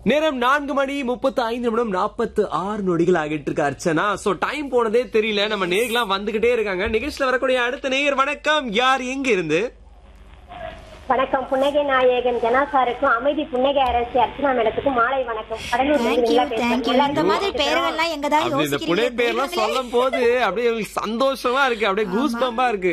நேரம் நான்கு மணி முப்பத்தி ஐந்து நிமிடம் நாற்பத்து ஆறு நொடிகள் ஆகிட்டு இருக்கு அர்ச்சனா சோ டைம் போனதே தெரியல நம்ம நேர்கள்லாம் வந்துகிட்டே இருக்காங்க நிகழ்ச்சியில வரக்கூடிய அடுத்த நேயர் வணக்கம் யார் எங்க இருந்து வணக்கம் புன்னகை நாயகன் ஜனா சாருக்கும் அமைதி புன்னகை அரசி அர்ச்சனா மேடத்துக்கும் மாலை வணக்கம் கடலூர் தேங்க்யூ தேங்க்யூ இந்த மாதிரி பெயர்கள்லாம் எங்க தான் அப்படி இந்த புனை பேர்லாம் சொல்லும் போது அப்படியே எங்களுக்கு சந்தோஷமா இருக்கு அப்படியே கூஸ் பம்பா இருக்கு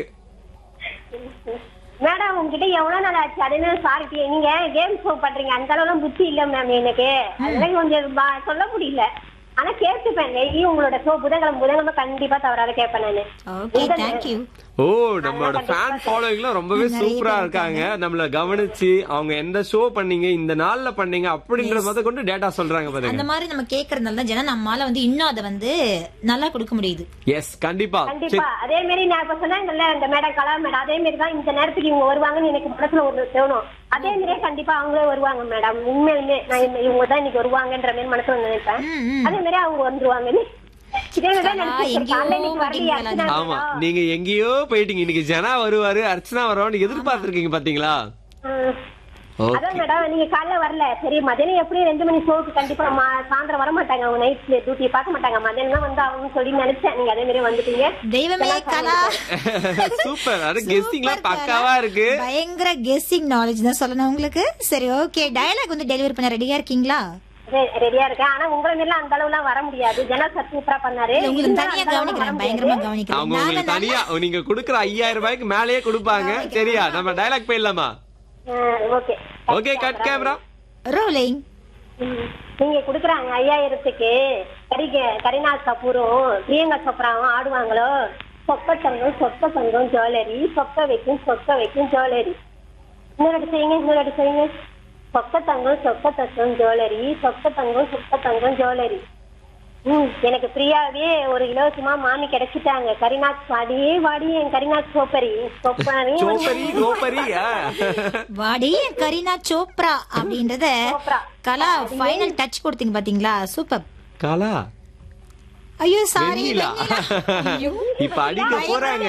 மேடம் உங்ககிட்ட எவ்வளவு நாள் ஆச்சு அப்படின்னு சாரிட்டி நீங்க கேம் ஷோ பண்றீங்க அந்த அளவுலாம் புத்தி இல்ல மேம் எனக்கு அதெல்லாம் கொஞ்சம் பா- சொல்ல முடியல ஆனா கேட்டுப்பேன் டெய்லி உங்களோட ஷோ புதன்கிழமை புதன்கிழமை கண்டிப்பா தவறாத கேட்பேன் நானு ஓகே தேங்க்யூ ஓ நம்மளோட ஃபேன் ஃபாலோவிங்லாம் ரொம்பவே சூப்பரா இருக்காங்க நம்மள கவனிச்சு அவங்க எந்த ஷோ பண்ணீங்க இந்த நாள்ல பண்ணீங்க அப்படின்றத முத கொண்டு டேட்டா சொல்றாங்க அந்த பாருங்க மாதிரி நம்ம கேக்குறதுனால தான் ஜனா நம்மால வந்து இன்னும் அதை வந்து நல்லா கொடுக்க முடியுது எஸ் கண்டிப்பா கண்டிப்பா அதே மாதிரி நான் இப்ப சொன்னாங்கல்ல இந்த மேடம் கலா மேடம் அதே மாதிரி தான் இந்த நேரத்துக்கு இவங்க வருவாங்கன்னு எனக்கு மனசுல ஒரு தோணும் அதே மாதிரியே கண்டிப்பா அவங்களே வருவாங்க மேடம் உண்மையுமே நான் இந்த- இவங்க தான் இன்னைக்கு வருவாங்கன்ற மாதிரி மனசுல நினைப்பேன் ம், ம். அதே மாதிரி அவங்க வந்துருவாங்கன்னு இதே மாதிரி தான் ஆ, நினைச்சிட்டு எங்கேயோ இருக்கேன். இன்னைக்கு வரலையே, போயிட்டீங்களா அர்ச்சனா ஆமா மேடம். நீங்க எங்கேயோ போயிட்டீங்க இன்னைக்கு ஜனா வருவாரு அர்ச்சனா வருவான்னு எதிர்பார்த்திருக்கீங்க பாத்தீங்களா ம். ஓகே அதான் மேடம் நீங்க காலைல வரல சரி மதியானம் எப்படியும் ரெண்டு மணி ஷோக்கு கண்டிப்பா மா- சாயந்தரம் வர மாட்டாங்க அவங்க நைட் டியூட்டி பார்க்க மாட்டாங்க மதியானம் தான் வந்து அவங்க சொல்லி நினைச்சேன் நீங்க அதே மாதிரி வந்துட்டீங்க தெய்வமே கலா சூப்பர் அது கெஸ்டிங்லாம் Super பக்காவா கலா. இருக்கு பயங்கர கெஸ்ஸிங் நாலேஜ் தான் சொல்லணும் உங்களுக்கு சரி ஓகே டயலாக் வந்து டெலிவரி பண்ண ரெடியா இருக்கீங்களா ரெ- ரெடியா இருக்கேன் ஆனா உங்களை மாதிரிலாம் அந்த அளவு எல்லாம் வர முடியாது ஜனா சார் சூப்பரா பண்ணாரு இல்ல, உங்களுக்கு இருந்தாலும் தனியா அந்த அளவுக்கு வர கவனிக்கிறேன் முடியாது. பயங்கரமா கவனிக்கிறேன் அவங்க நாங்க உங்களுக்கு தனியா நீங்க குடுக்குற ஐயாயிரம் ரூபாய்க்கு மேலேயே கொடுப்பாங்க சரியா நம்ம டயலாக் போயிடலாமா ம், okay okay cut camera rolling ம். நீங்க குடுக்குறாங்க ஐயாயிரத்துக்கு கரிக கரீனா கபூரும் பிரியங்கா சோப்ராவும் ஆடுவாங்களோ சொக்க தங்கம் சொக்க தங்கம் ஜுவல்லரி சொக்க வைக்கும் சொக்க வைக்கும் ஜுவல்லரி இன்னொரு செய்யுங்க இன்னொரு செய்யுங்க சொக்க தங்கம் சொக்க தங்கம் ஜுவல்லரி சொக்க தங்கம் சொக்க தங்கம் ஜுவல்லரி ம் எனக்கு ஃப்ரீயாவே ஒரு இலவசமா மாமி கிடைச்சிட்டாங்க கரிநாத் வாடி வாடி என் கரிநாத் சோப்பரி சோப்பரி சோப்பரி கோப்பரி ஆ. வாடி கரீனா சோப்ரா அப்படின்றத சோப்ரா. கலா ஃபைனல் டச் கொடுத்தீங்க பாத்தீங்களா சூப்பர் கலா ஐயோ சாரி வெண்ணிலா இப்ப அடிக்க போறாங்க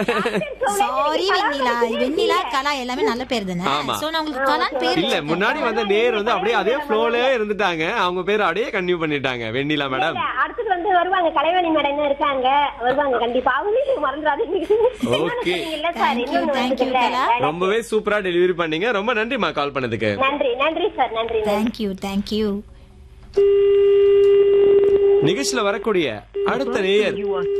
சாரி வெண்ணிலா வெண்ணிலா கலா எல்லாமே நல்ல பேர் தானே ஆமா. சோ நான் உங்களுக்கு கலா பேர் இல்ல முன்னாடி வந்த நேர் வந்து அப்படியே அதே ஃப்ளோல இருந்துட்டாங்க அவங்க பேர் அப்படியே கன்டினியூ பண்ணிட்டாங்க வெண்ணிலா மேடம் இல்ல, அடுத்தது வந்து வருவாங்க கலைவாணி மேடம் என்ன இருக்காங்க வருவாங்க கண்டிப்பா அவங்களையும் மறந்துடாதீங்க Okay. இல்ல சார் Thank you, இன்னொன்னு thank you, வந்ததுல்ல. கலா. ரொம்பவே சூப்பரா டெலிவரி பண்ணீங்க ரொம்ப நன்றிமா கால் பண்ணதுக்கு நன்றி நன்றி சார் நன்றி நன்றி தேங்க்யூ தேங்க்யூ நிகழ்ச்சியில வரக்கூடிய அடுத்த நேயர்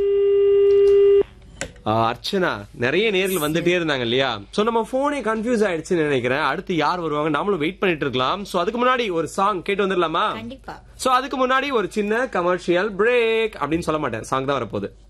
ஆ, அர்ச்சனா நிறைய நேர்கள் வந்துட்டே இருந்தாங்க இல்லையா சோ நம்ம போனே கன்ஃபியூஸ் ஆயிடுச்சுன்னு நினைக்கிறேன் அடுத்து யார் வருவாங்க நாமளும் வெயிட் பண்ணிட்டு இருக்கலாம் சோ அதுக்கு முன்னாடி ஒரு சாங் கேட்டு வந்துடலாமா கண்டிப்பா சோ அதுக்கு முன்னாடி ஒரு சின்ன கமர்ஷியல் பிரேக் அப்படின்னு சொல்ல மாட்டேன் சாங் தான் வரப்போகுது